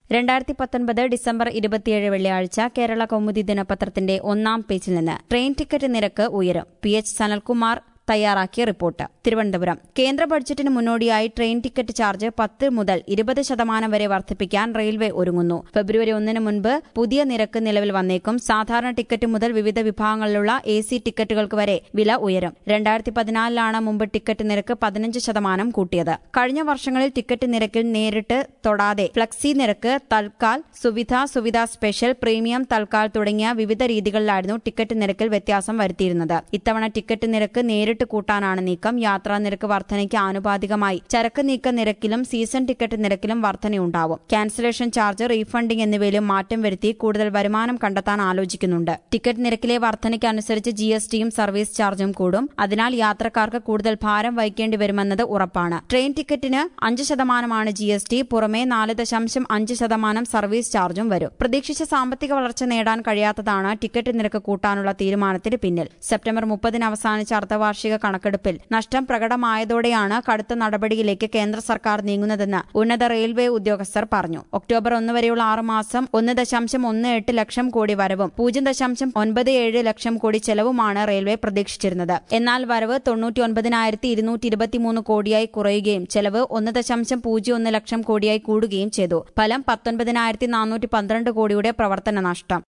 രണ്ടായിരത്തി പത്തൊൻപത് ഡിസംബർ ഇരുപത്തിയേഴ് വെള്ളിയാഴ്ച കേരള കൗമുദി ദിനപത്രത്തിന്റെ ഒന്നാം പേജിൽ നിന്ന് ട്രെയിൻ ടിക്കറ്റ് നിരക്ക് ഉയരും പി എച്ച് സനൽകുമാർ തയ്യാറാക്കിയ റിപ്പോർട്ട് തിരുവനന്തപുരം കേന്ദ്ര ബഡ്ജറ്റിന് മുന്നോടിയായി ട്രെയിൻ ടിക്കറ്റ് ചാർജ് പത്ത് മുതൽ ഇരുപത് ശതമാനം വരെ വർദ്ധിപ്പിക്കാൻ റെയിൽവേ ഒരുങ്ങുന്നു ഫെബ്രുവരി ഒന്നിന് മുൻപ് പുതിയ നിരക്ക് നിലവിൽ വന്നേക്കും സാധാരണ ടിക്കറ്റ് മുതൽ വിവിധ വിഭാഗങ്ങളിലുള്ള എ സി ടിക്കറ്റുകൾക്ക് വരെ വില ഉയരും രണ്ടായിരത്തി പതിനാലിലാണ് മുമ്പ് ടിക്കറ്റ് നിരക്ക് പതിനഞ്ച് ശതമാനം കൂട്ടിയത് കഴിഞ്ഞ വർഷങ്ങളിൽ ടിക്കറ്റ് നിരക്കിൽ നേരിട്ട് തൊടാതെ ഫ്ലക്സി നിരക്ക് തൽക്കാൽ സുവിധ സുവിധ സ്പെഷ്യൽ പ്രീമിയം തൽക്കാൽ തുടങ്ങിയ വിവിധ രീതികളിലായിരുന്നു ടിക്കറ്റ് നിരക്കിൽ വ്യത്യാസം വരുത്തിയിരുന്നത് ഇത്തവണ ടിക്കറ്റ് നിരക്ക് നേരിട്ട് കൂട്ടാനാണ് നീക്കം യാത്രാ നിരക്ക് വർധനയ്ക്ക് ആനുപാതികമായി ചരക്ക് നീക്ക നിരക്കിലും സീസൺ ടിക്കറ്റ് നിരക്കിലും വർധനയുണ്ടാവും ക്യാൻസലേഷൻ ചാർജ് റീഫണ്ടിംഗ് എന്നിവയിലും മാറ്റം വരുത്തി കൂടുതൽ വരുമാനം കണ്ടെത്താൻ ആലോചിക്കുന്നുണ്ട് ടിക്കറ്റ് നിരക്കിലെ വർധനയ്ക്കനുസരിച്ച് ജി എസ് ടിയും സർവീസ് ചാർജും കൂടും അതിനാൽ യാത്രക്കാർക്ക് കൂടുതൽ ഭാരം വഹിക്കേണ്ടി വരുമെന്നത് ഉറപ്പാണ് ട്രെയിൻ ടിക്കറ്റിന് അഞ്ച് ശതമാനമാണ് ജി എസ് ടി പുറമെ നാല് ദശാംശം അഞ്ച് ശതമാനം സർവീസ് ചാർജും വരും പ്രതീക്ഷിച്ച സാമ്പത്തിക വളർച്ച നേടാൻ കഴിയാത്തതാണ് ടിക്കറ്റ് നിരക്ക് കൂട്ടാനുള്ള തീരുമാനത്തിന് പിന്നിൽ സെപ്റ്റംബർ മുപ്പതിന് അവസാനിച്ച അർദ്ധവാർഷിക കണക്കെടുപ്പിൽ നഷ്ടം പ്രകടമായതോടെയാണ് കടുത്ത നടപടിയിലേക്ക് കേന്ദ്ര സർക്കാർ നീങ്ങുന്നതെന്ന് ഉന്നത റെയിൽവേ ഉദ്യോഗസ്ഥർ പറഞ്ഞു ഒക്ടോബർ ഒന്ന് വരെയുള്ള ആറ് മാസം ഒന്ന് ദശാംശം ഒന്ന് എട്ട് ലക്ഷം കോടി വരവും പൂജ്യം ദശാംശം ഒൻപത് ഏഴ് ലക്ഷം കോടി ചെലവുമാണ് റെയിൽവേ പ്രതീക്ഷിച്ചിരുന്നത് എന്നാൽ വരവ് തൊണ്ണൂറ്റി ഒൻപതിനായിരത്തി ഇരുന്നൂറ്റി ഇരുപത്തിമൂന്ന് കോടിയായി കുറയുകയും ചെലവ് ഒന്ന് ദശാംശം പൂജ്യം ഒന്ന് ലക്ഷം കോടിയായി കൂടുകയും ചെയ്തു ഫലം പത്തൊൻപതിനായിരത്തി നാനൂറ്റി പന്ത്രണ്ട് കോടിയുടെ പ്രവർത്തന നഷ്ടം